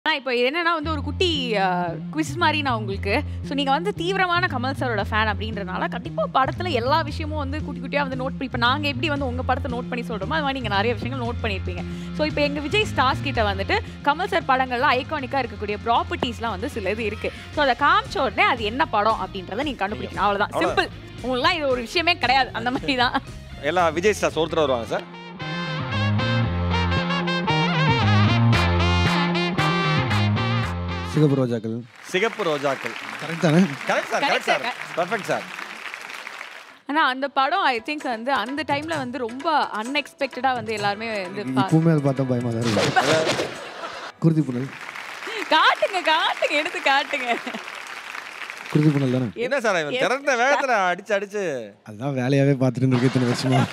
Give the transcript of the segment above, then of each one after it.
ஆனா இப்போ என்னன்னா வந்து ஒரு குட்டி குவிஸ் மாதிரி நான் உங்களுக்கு ஸோ நீங்க வந்து தீவிரமான கமல் சாரோட ஃபேன் அப்படின்றனால கண்டிப்பா படத்துல எல்லா விஷயமும் வந்து குட்டி குட்டியா வந்து நோட் பண்ணி இப்போ நாங்க எப்படி வந்து உங்க படத்தை நோட் பண்ணி சொல்றோமோ அது மாதிரி நீங்க நிறைய விஷயங்கள் நோட் பண்ணியிருப்பீங்க ஸோ இப்போ எங்க விஜய் ஸ்டார்ஸ் கிட்ட வந்துட்டு கமல் சார் படங்கள்ல ஐகானிக்கா இருக்கக்கூடிய ப்ராப்பர்ட்டிஸ்லாம் வந்து சில இது இருக்கு ஸோ அதை காமிச்ச உடனே அது என்ன படம் அப்படின்றத நீங்க கண்டுபிடிக்கணும் அவ்வளவுதான் சிம்பிள் உங்களுக்குலாம் இது ஒரு விஷயமே கிடையாது அந்த மாதிரி தான் எல்லாம் விஜய் ஸ்டார் ஒருத்தர் வருவாங்க சார் சிகப்பு ரோஜாக்கள் சிகப்பு ரோஜாக்கள் கரெக்ட் தானே correct sir correct sir perfect sir ஆனா அந்த படம் ஐ திங்க் வந்து அந்த டைம்ல வந்து ரொம்ப அன்எக்ஸ்பெக்டடா வந்து எல்லாருமே வந்து பா- இப்பவுமே அதை பார்த்தா பயமா தான் இருக்கு குருதி புனல் காட்டுங்க காட்டுங்க எடுத்து காட்டுங்க குருதி புனல் தானே என்ன சார் இவன் திறந்த வேகத்துல அடிச்சு அடிச்சு அதுதான் வேலையாவே பார்த்துட்டு இருந்திருக்கு இத்தனை வருஷமா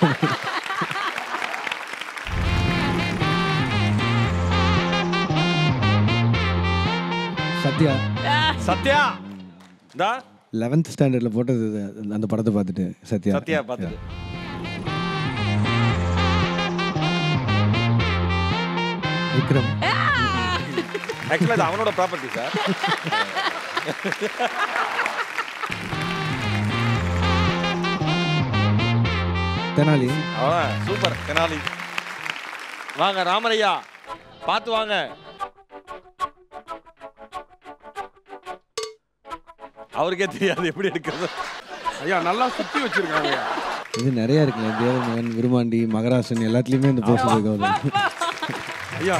சத்யா சத்யா தா லெவன்த் ஸ்டாண்டர்ட்ல போட்டது இது. அந்த படத்தை பார்த்துட்டு சத்யா சத்யா பார்த்துட்டு விக்ரம் ஆக்சுவலா இது அவனோட ப்ராப்பர்ட்டி சார் தெனாலி அவன் சூப்பர் தெனாலி வாங்க ராமரையா பார்த்து வாங்க அவருக்கே தெரியாது எப்படி எடுக்கிறது ஐயா நல்லா சுத்தி வச்சிருக்காங்க இது நிறைய இருக்குங்க தேவமகன் விருமாண்டி மகராசன் எல்லாத்துலயுமே இந்த போஸ்டர் இருக்கு அவரு. ஐயா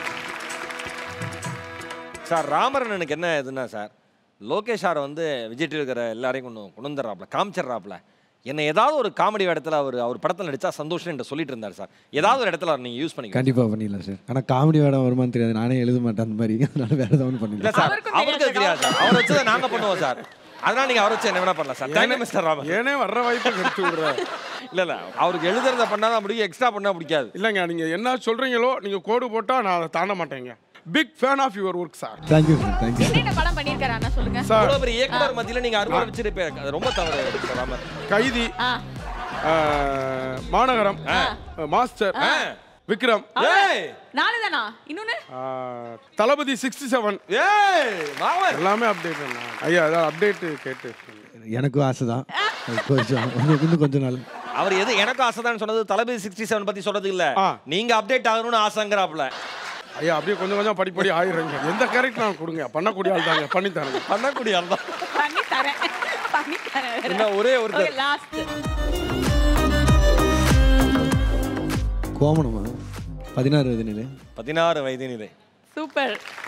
சார் ராமரன் எனக்கு என்ன இதுன்னா சார் லோகேஷ் சார் வந்து விஜய் டிவி இருக்கிற எல்லாரையும் கொண்டு கொண்டு வந்துடுறாப்ல காமிச்சிடுறாப்ல என்ன ஏதாவது ஒரு காமெடி இடத்துல அவர் அவர் படத்தில் நடிச்சா சந்தோஷம் என்று சொல்லிட்டு இருந்தார் சார் ஏதாவது ஒரு இடத்துல அவர் நீங்க யூஸ் பண்ணிக்கலாம் கண்டிப்பா பண்ணிடலாம் சார் ஆனா காமெடி வேடம் வருமான்னு தெரியாது நானே எழுத மாட்டேன் அந்த மாதிரி அதனால வேற ஏதாவது இல்ல பண்ணிடலாம் சார் அவருக்கும் அவருக்கு அது தெரியாது சார் அவர் வச்சதை நாங்க பண்ணுவோம் சார் அதனால நீங்க அவர் வச்சு என்ன வேணா பண்ணலாம் சார் தேங்க்யூ மிஸ்டர் ராமன் ஏனே வர்ற வாய்ப்பை கெடுத்து விடுற இல்ல இல்ல அவருக்கு எழுதுறத பண்ணாதான் முடியும் எக்ஸ்ட்ரா பண்ணா பிடிக்காது இல்லைங்க நீங்க என்ன சொல்றீங்களோ நீங்க கோடு போட்டா நான் அதை தாண்ட மாட்டேங்க big fan of your work sir thank you sir thank you என்னென்ன படம் பண்ணியிருக்காரு அண்ணா சொல்லுங்க சார் இவ்வளவு பெரிய இயக்குனர் மத்தியில நீங்க அறுபது வச்சிருப்பீங்க அது ரொம்ப தவறு மிஸ்டர் ராமன் கைதி ஆ ஆஹ், மாநகரம் மாஸ்டர் விக்ரம் ஏய் நாலு தானா இன்னொன்னு ஆஹ், தளபதி சிக்ஸ்டி செவன் ஏய் மாமன் எல்லாமே அப்டேட் ஐயா அதான் அப்டேட் கேட்டு எனக்கும் ஆசை தான் கொஞ்சம் இன்னும் இன்னும் கொஞ்ச நாள் அவர் எது எனக்கும் ஆசைதான் சொன்னது தளபதி சிக்ஸ்டி செவன் பத்தி சொல்றது இல்ல ஆ. நீங்க அப்டேட் ஆகணும்னு ஆசைங்கிறாப்ல ஐயா அப்படியே கொஞ்சம் கொஞ்சம் படிப்படி ஆயிடுறேங்க எந்த கேரக்டர் நான் கொடுங்க பண்ணக்கூடிய ஆள் தாங்க பண்ணி தரேங்க பண்ணக்கூடிய ஆள் தான் பண்ணி தரேன் பண்ணி தரேன் இன்னும் ஒரே ஒருத்தர் லாஸ்ட் கோமணமா பதினாறு வயது நிலை பதினாறு வயது நிலை சூப்பர்